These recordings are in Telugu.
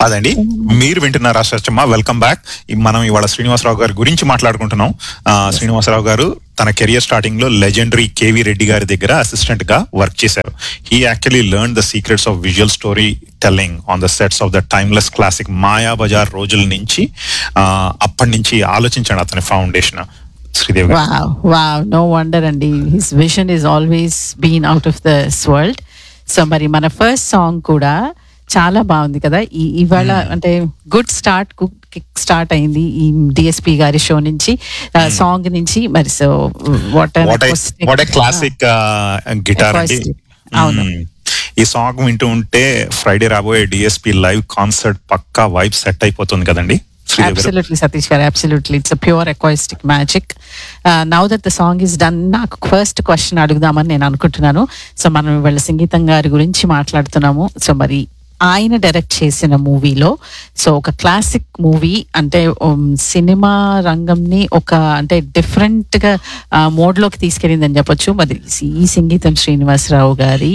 అదండి మీరు వింటున్నారా సత్యమ్మ వెల్కమ్ బ్యాక్ మనం ఇవాళ శ్రీనివాసరావు గారి గురించి మాట్లాడుకుంటున్నాం ఆ, శ్రీనివాసరావు గారు తన కెరియర్ స్టార్టింగ్ లో లెజెండరీ కేవీ రెడ్డి గారి దగ్గర అసిస్టెంట్ గా వర్క్ చేశారు he actually learn the secrets of visual storytelling on the sets of the timeless classic Maya Bazar రోజుల నుంచి ఆ, అప్పటి నుంచి ఆలోచించాడు అతని ఫౌండేషన్ శ్రీదేవి గారు Wow, wow, no wonder అండి his vision is always been out of this world so మరి మన ఫస్ట్ సాంగ్ కూడా చాలా బాగుంది కదా ఈ ఇవాళ అంటే గుడ్ స్టార్ట్ కిక్ స్టార్ట్ అయింది ఈ డిఎస్పి గారి షో నుంచి సాంగ్ నుంచి మరి so what what a classic guitar అండి Acoustic. అవును. మ్మ్. ఈ సాంగ్ వింటూ ఉంటే ఫ్రైడే రాబోయే డిఎస్పి లైవ్ కాన్సర్ట్ పక్కా వైబ్ సెట్ అయిపోతుంది కదండి శ్రీదేవి గారు అబ్సల్యూట్లీ సతీష్ గారు absolutely it's pure acoustic magic now that the song is done నాకు ఫస్ట్ క్వశ్చన్ అడుగుదామని నేను అనుకుంటున్నాను సో మనం ఇవాళ సంగీతం గారి గురించి మాట్లాడుతున్నాము సో మరి ఆయన డైరెక్ట్ చేసిన మూవీలో సో ఒక క్లాసిక్ మూవీ అంటే um, సినిమా రంగంని ఒక అంటే డిఫరెంట్ గా మోడ్ లోకి తీసుకెళ్ళిందని చెప్పొచ్చు మరి ఈ సంగీతం శ్రీనివాసరావు గారి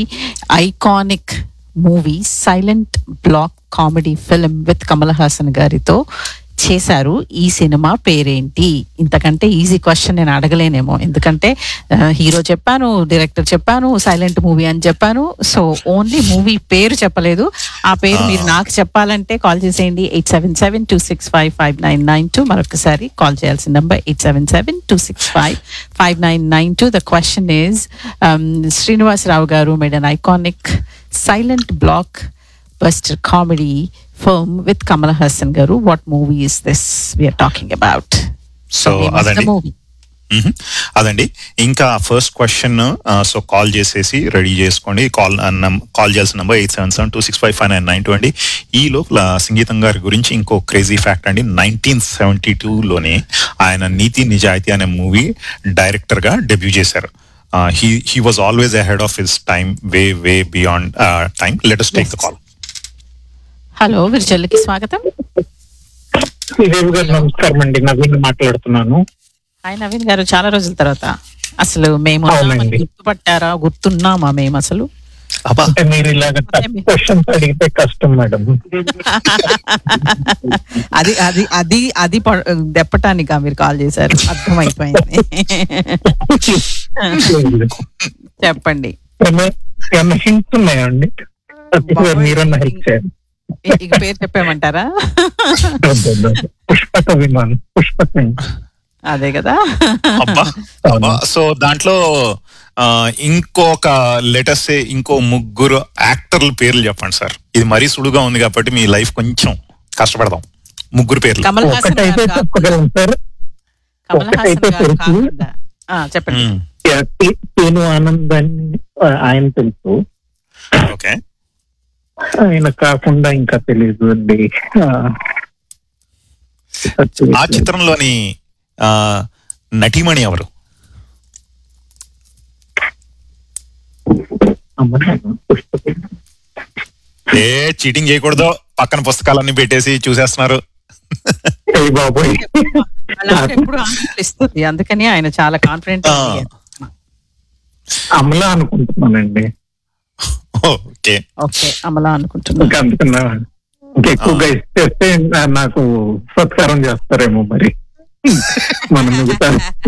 iconic movie silent black comedy film with Kamal Haasan గారితో చేశారు ఈ సినిమా పేరేంటి ఇంతకంటే ఈజీ క్వశ్చన్ నేను అడగలేనేమో ఎందుకంటే హీరో చెప్పాను డైరెక్టర్ చెప్పాను సైలెంట్ మూవీ అని చెప్పాను సో ఓన్లీ మూవీ పేరు చెప్పలేదు ఆ పేరు మీరు నాకు చెప్పాలంటే కాల్ చేసేయండి eight seven seven two six five five nine nine two మరొకసారి కాల్ చేయాల్సిన number eight seven seven two six five five nine nine two the question is Srinivasarao గారు made an iconic silent black buster comedy film with Kamal Hassan Garu. What movie is this we are talking about? So name of the అదండి movie. మ్మ్. అదండి ఇంకా ఫస్ట్ క్వశ్చన్ సో కాల్ చేసేసి రెడీ చేసుకోండి కాల్ కాల్ చేయాల్సిన number eight seven seven two six five five nine nine two అండి ఈ లోపల సంగీతం గారి గురించి ఇంకో క్రేజీ ఫ్యాక్ట్ అండి నైన్టీన్ సెవెంటీ లోనే ఆయన నీతి నిజాయితీ అనే మూవీ డైరెక్టర్ గా డెబ్యూ చేశారు he he was always ahead of his time way way beyond time latest take the call hello విరిచల్లికి స్వాగతం శ్రీదేవి గారు నమస్కారం అండి నవీన్ మాట్లాడుతున్నాను హాయ్ నవీన్ గారు చాలా రోజుల తర్వాత అసలు మేము అవునండి. ఉన్నామని గుర్తుపట్టారా గుర్తున్నామా మేము అసలు అబ్బా అంటే మీరు ఇలాగ క్వశ్చన్స్ అడిగితే కష్టం మేడం అది అది అది అది ప- దెప్పటానికా మీరు కాల్ చేశారు అర్థమైపోయింది చెప్పండి ఏమైనా- ఏమైనా హింట్స్ ఉన్నాయండి సతీష్ గారు మీరన్నా హెల్ప్ చేయండి ఇ- ఇక పేరు చెప్పేమంటారా వద్దు, వద్దు, వద్దు. పుష్పక విమానం పుష్పక విమానం. అదే కదా అబ్బా అబ్బా సో దాంట్లో ఆ, ఇంకొక లెటర్స్ ఇంకో ముగ్గురు యాక్టర్ల పేర్లు చెప్పండి సార్ ఇది మరీ సుడుగా ఉంది కాబట్టి మీ లైఫ్ కొంచెం కష్టపడదాం ముగ్గురు పేర్లు కమల్ హాసన్ ఒకటైతే గారు కాకుండా- చెప్పగలం సార్ కమల్ హాసన్ ఒకటైతే గారు తెలుసు. కాకుండా ఆ, చెప్పండి మ్మ్. తేను ఆనంద్ అని ఆ, ఆయన తెలుసు ఓకే ఆయన కాకుండా ఇంకా తెలియదు అండి ఆ, ఆ చిత్రంలోని ఆ, నటీమణి ఎవరు అమ్మ, పుష్పక విమానం. ఏ చీటింగ్ చేయకూడదు పక్కన పుస్తకాలన్నీ పెట్టేసి చూసేస్తున్నారు ఏయ్ బాబోయ్ అలాంటి ఎప్పుడు ఆన్సర్ ఇస్తుంది అందుకని ఆయన చాలా కాన్ఫిడెంట్ ఆ. అమలా అనుకుంటున్నానండి ఓకే ఓకే అమలా అనుకుంటున్నా ఇంకా అందుకన్నా ఇంకెక్కువగా ఇచ్చేస్తే నా- నాకు సత్కారం చేస్తారేమో మరి మన మిగతా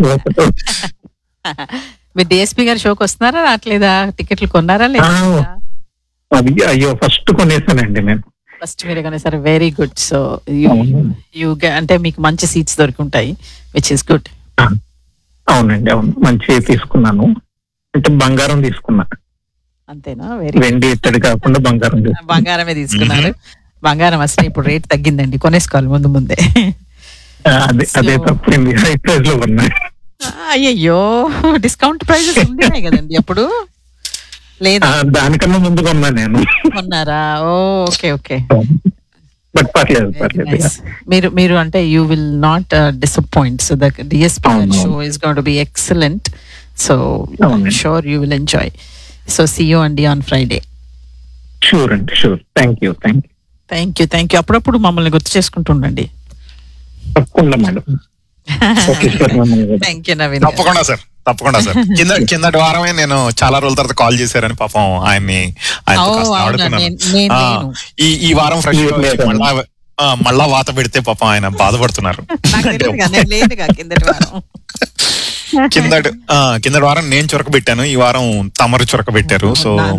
మీరు డిఎస్పీ గారి షోకి వస్తున్నారా రావట్లేదా టికెట్లు కొన్నారా లేదా ఆ. అది అయ్యో ఫస్ట్ కొనేసానండి నేను ఫస్ట్ మీరు కానీ సరే వెరీ గుడ్ సో యూ అవును. యూ అంటే మీకు మంచి సీట్స్ దొరికి ఉంటాయి విచ్ ఇస్ గుడ్ ఆ. అవునండి అవును మంచి తీసుకున్నాను అంటే బంగారం తీసుకున్నా అంతేనా వెరీ వెండి ఇత్తడి కాకుండా బంగారం తీసుకున్నా బంగారమే తీసుకున్నారు బంగారం అసలు ఇప్పుడు రేట్ తగ్గిందండి కొనేసుకోవాలి ముందు ముందే ఆ, అదే అదే So- తప్పింది హై ప్రైస్ లో ఉన్నాయి అయ్యయ్యో డిస్కౌంట్ ప్రైజెస్ ఉన్నాయి కదండి అప్పుడు లేదా ఆ, దానికన్నా ముందు కొన్నా నేను కొన్నారా ఓ ఓకే ఓకే బట్ పర్లేదు పర్లేదు మీరు మీరు అంటే you will not disappoint so the DSP అవును. Show is going to be excellent so అవును. Sure you will enjoy so see you అండి ఆన్ ఫ్రైడే షూర్ అండి sure thank you thank you thank you thank you అప్పుడప్పుడు మమ్మల్ని గుర్తు చేసుకుంటుండండి తప్పకుండా మేడం సతీష్ గారు మిమ్మల్ని కూడా. థ్యాంక్ యూ నవీన్ తప్పకుండా సార్ తప్పకుండా సార్ కింద కిందటి వారమే నేను చాలా రోజుల తర్వాత కాల్ చేశారని పాపం ఆయన్ని ఆయనతో ఓ, కాస్త అవునా, ఆడుకున్నాను నేను- నేను ఆ, లేను. ఈ ఈ వారం ఫ్రెష్ లేదు, లేదు. మళ్ళా ఆ, మళ్ళా వాత పెడితే పాపం ఆయన బాధపడుతున్నారు నాకు తెలియదుగా, నేను లేనుగా కిందటి వారం కిందటి ఆ, కిందటి వారం నేను చురక పెట్టాను ఈ వారం తమరు చురక పెట్టారు సో నా-